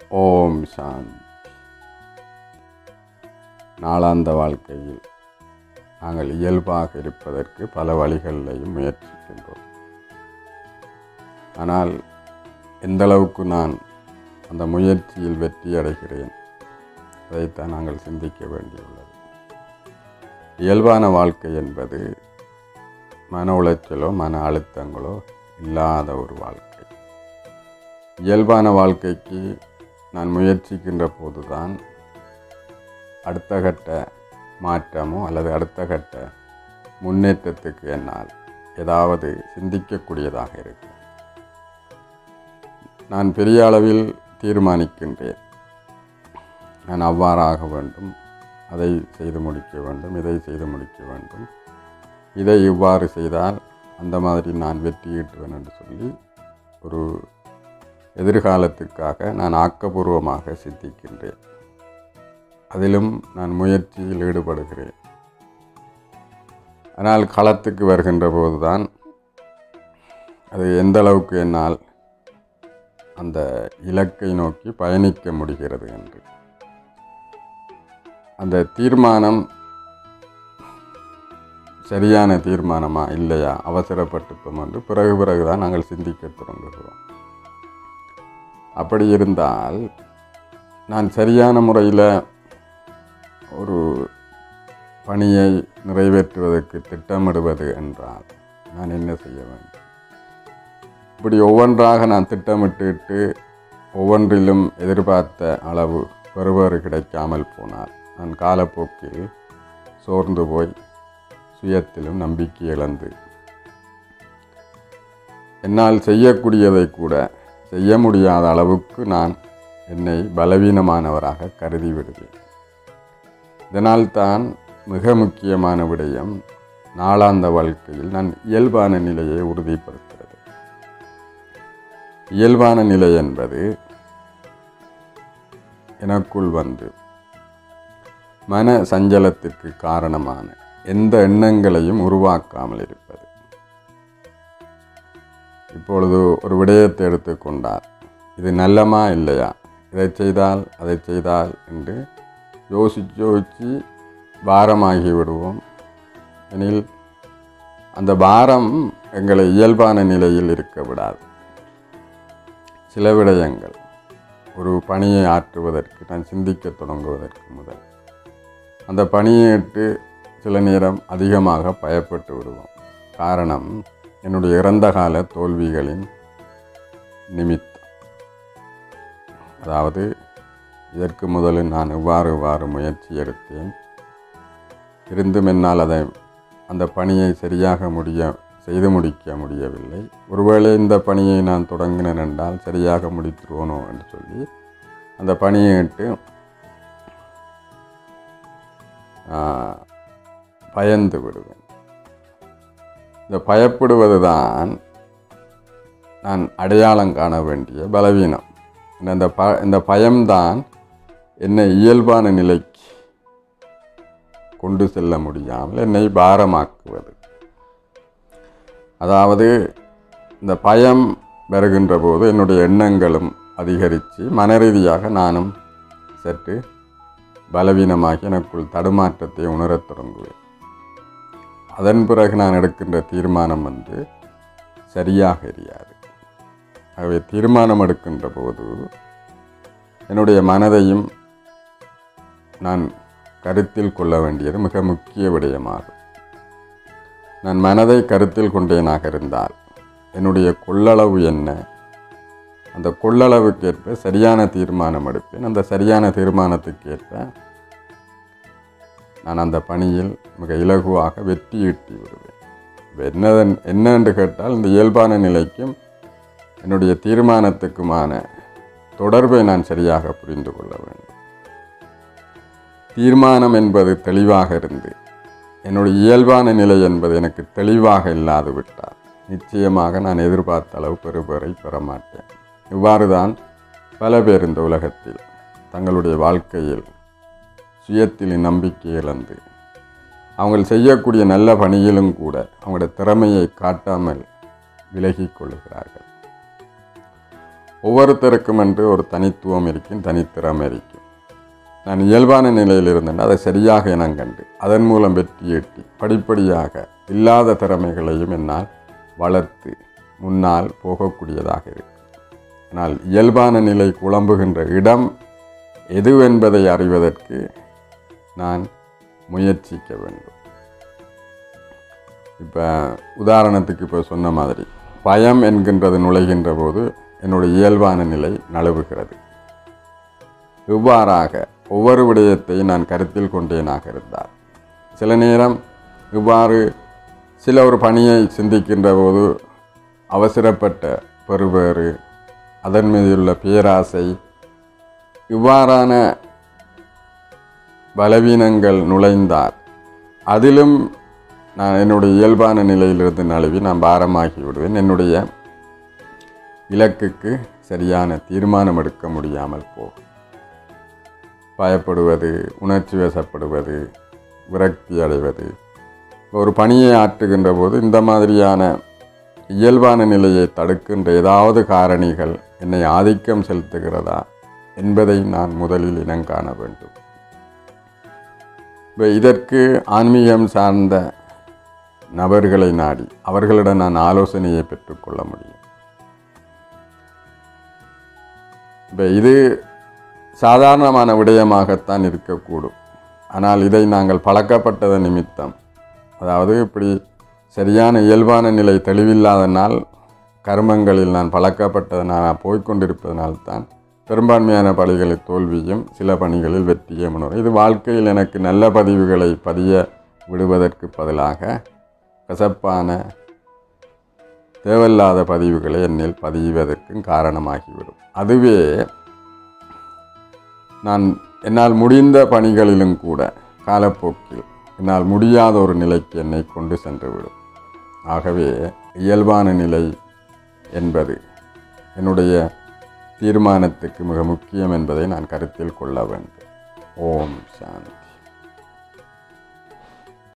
ஓம் சாந்தி நாளாந்த வாழ்க்கையில் நாங்கள் இயல்பாக இருப்பதற்கு பல வழிகளிலையும் முயற்சிக்கின்றோம் ஆனால் எந்த அளவுக்கு நான் அந்த முயற்சியில் வெற்றி அடைகிறேன் அதைத்தான் நாங்கள் சிந்திக்க வேண்டியுள்ளது இயல்பான வாழ்க்கை என்பது மன உளைச்சலோ மன அழுத்தங்களோ இல்லாத ஒரு வாழ்க்கை இயல்பான வாழ்க்கைக்கு நான் முயற்சிக்கின்ற போதுதான் அடுத்த கட்ட மாற்றமோ அல்லது அடுத்த கட்ட முன்னேற்றத்துக்கு என்னால் ஏதாவது சிந்திக்கக்கூடியதாக இருக்கும் நான் பெரிய அளவில் தீர்மானிக்கின்றேன் நான் அவ்வாறாக வேண்டும் அதை செய்து முடிக்க வேண்டும் இதை செய்து முடிக்க வேண்டும் இதை இவ்வாறு செய்தால் அந்த மாதிரி நான் வெற்றி ஈட்டுவேன் என்று சொல்லி ஒரு எதிர்காலத்துக்காக நான் ஆக்கபூர்வமாக சிந்திக்கின்றேன் அதிலும் நான் முயற்சியில் ஈடுபடுகிறேன் ஆனால் களத்துக்கு வருகின்ற போதுதான் அது எந்த அளவுக்கு என்னால் அந்த இலக்கை நோக்கி பயணிக்க முடிகிறது என்று அந்த தீர்மானம் சரியான தீர்மானமா இல்லையா அவசரப்பட்டுட்டோம் என்று பிறகு பிறகுதான் நாங்கள் சிந்திக்க தொடங்குகிறோம் அப்படி இருந்தால் நான் சரியான முறையில் ஒரு பணியை நிறைவேற்றுவதற்கு திட்டமிடுவது என்றால் நான் என்ன செய்ய வேண்டும் இப்படி ஒவ்வொன்றாக நான் திட்டமிட்டுட்டு ஒவ்வொன்றிலும் எதிர்பார்த்த அளவு பெறுவாறு கிடைக்காமல் போனால் நான் காலப்போக்கில் சோர்ந்து போய் சுயத்திலும் நம்பிக்கை இழந்து என்னால் செய்யக்கூடியதை கூட செய்ய முடியாத அளவுக்கு நான் என்னை பலவீனமானவராக கருதி விடுவேன் இதனால் தான் மிக முக்கியமான விடயம் நாளாந்த வாழ்க்கையில் நான் இயல்பான நிலையை உறுதிப்படுத்துகிறது இயல்பான நிலை என்பது எனக்குள் வந்து மன சஞ்சலத்திற்கு காரணமான எந்த எண்ணங்களையும் உருவாக்காமல் இருப்பது இப்பொழுது ஒரு விடயத்தை எடுத்துக்கொண்டால் இது நல்லமா இல்லையா இதை செய்தால் அதை செய்தால் என்று யோசித்து யோசித்து பாரமாகி விடுவோம் எனில் அந்த பாரம் எங்களை இயல்பான நிலையில் இருக்க விடாது சில விடயங்கள் ஒரு பணியை ஆற்றுவதற்கு நான் சிந்திக்க தொடங்குவதற்கு முதல் அந்த பணியை இட்டு சில நேரம் அதிகமாக பயப்பட்டு விடுவோம் காரணம் என்னுடைய இறந்த கால தோல்விகளின் நிமித்தம் அதாவது இதற்கு முதலில் நான் இவ்வாறு இவ்வாறு முயற்சி எடுத்தேன் இருந்தும் என்னால் அதை அந்த பணியை சரியாக முடிய செய்து முடிக்க முடியவில்லை ஒருவேளை இந்த பணியை நான் தொடங்கினேன் என்றால் சரியாக முடித்துருவோனோ என்று சொல்லி அந்த பணியை இட்டு பயந்து விடுவேன் இந்த பயப்படுவது தான் நான் அடையாளம் காண வேண்டிய பலவீனம் இந்த ப இந்த பயம்தான் என்னை இயல்பான நிலைக்கு கொண்டு செல்ல முடியாமல் என்னை பாரமாக்குவது அதாவது இந்த பயம் வருகின்ற போது என்னுடைய எண்ணங்களும் அதிகரித்து மனரீதியாக நானும் சற்று பலவீனமாகி எனக்குள் தடுமாற்றத்தை உணரத் தொடங்குவேன் அதன் பிறகு நான் எடுக்கின்ற தீர்மானம் வந்து சரியாக எரியாது ஆகவே தீர்மானம் எடுக்கின்ற போது என்னுடைய மனதையும் நான் கருத்தில் கொள்ள வேண்டியது மிக முக்கிய விடயமாகும் நான் மனதை கருத்தில் கொண்டேனாக இருந்தால் என்னுடைய கொள்ளளவு என்ன அந்த கொள்ளளவுக்கேற்ப சரியான தீர்மானம் எடுப்பேன் அந்த சரியான தீர்மானத்துக்கேற்ப நான் அந்த பணியில் மிக இலகுவாக வெற்றி ஈட்டி விடுவேன் என்னதன் என்ன என்று கேட்டால் இந்த இயல்பான நிலைக்கும் என்னுடைய தீர்மானத்துக்குமான தொடர்பை நான் சரியாக புரிந்து கொள்ள வேண்டும் தீர்மானம் என்பது தெளிவாக இருந்து என்னுடைய இயல்பான நிலை என்பது எனக்கு தெளிவாக இல்லாது விட்டால் நிச்சயமாக நான் எதிர்பார்த்த அளவு பெறுபேரை பெற மாட்டேன் இவ்வாறு தான் பல பேர் இந்த உலகத்தில் தங்களுடைய வாழ்க்கையில் சுயத்தில் நம்பிக்கை இழந்து அவங்க செய்யக்கூடிய நல்ல பணியிலும் கூட அவங்களுடைய திறமையை காட்டாமல் விலகி கொள்ளுகிறார்கள் ஒவ்வொருத்தருக்கும் என்று ஒரு தனித்துவம் இருக்கும் தனித்திறமை இருக்கும் நான் இயல்பான நிலையில் இருந்தேன் அதை சரியாக இனங்கண்டு அதன் மூலம் வெற்றி ஈட்டி படிப்படியாக இல்லாத திறமைகளையும் என்னால் வளர்த்து முன்னால் போகக்கூடியதாக இருக்கு ஆனால் இயல்பான நிலை குழம்புகின்ற இடம் எதுவென்பதை அறிவதற்கு நான் முயற்சிக்க வேண்டும் இப்போ உதாரணத்துக்கு இப்போ சொன்ன மாதிரி பயம் என்கின்றது நுழைகின்ற போது என்னுடைய இயல்பான நிலை நழுவுகிறது இவ்வாறாக ஒவ்வொரு விடயத்தையும் நான் கருத்தில் கொண்டேனாக இருந்தார் சில நேரம் இவ்வாறு சில ஒரு பணியை சிந்திக்கின்ற போது அவசரப்பட்ட பெறுபேறு அதன் மீதுள்ள பேராசை இவ்வாறான பலவீனங்கள் நுழைந்தார் அதிலும் நான் என்னுடைய இயல்பான நிலையிலிருந்து நழுவி நான் பாரமாகி விடுவேன் என்னுடைய இலக்குக்கு சரியான தீர்மானம் எடுக்க முடியாமல் போகும் பயப்படுவது உணர்ச்சி வசப்படுவது விரக்தி அடைவது ஒரு பணியை ஆற்றுகின்ற போது இந்த மாதிரியான இயல்பான நிலையை தடுக்கின்ற ஏதாவது காரணிகள் என்னை ஆதிக்கம் செலுத்துகிறதா என்பதை நான் முதலில் இனங்காண வேண்டும் இப்போ இதற்கு ஆன்மீகம் சார்ந்த நபர்களை நாடி அவர்களிடம் நான் ஆலோசனையை பெற்றுக்கொள்ள முடியும் இப்போ இது சாதாரணமான விடயமாகத்தான் இருக்கக்கூடும் ஆனால் இதை நாங்கள் பழக்கப்பட்டத நிமித்தம் அதாவது இப்படி சரியான இயல்பான நிலை தெளிவில்லாதனால் கர்மங்களில் நான் பழக்கப்பட்டதனால் நான் போய்கொண்டிருப்பதனால்தான் பெரும்பான்மையான பணிகளில் தோல்வியும் சில பணிகளில் வெற்றியும் உணரும் இது வாழ்க்கையில் எனக்கு நல்ல பதிவுகளை பதிய விடுவதற்கு பதிலாக கசப்பான தேவையில்லாத பதிவுகளை என்னில் பதிவதற்கும் காரணமாகிவிடும் அதுவே நான் என்னால் முடிந்த பணிகளிலும் கூட காலப்போக்கில் என்னால் முடியாத ஒரு நிலைக்கு என்னை கொண்டு சென்றுவிடும் ஆகவே இயல்பான நிலை என்பது என்னுடைய தீர்மானத்துக்கு மிக முக்கியம் என்பதை நான் கருத்தில் கொள்ள வேண்டும் ஓம் சாந்தி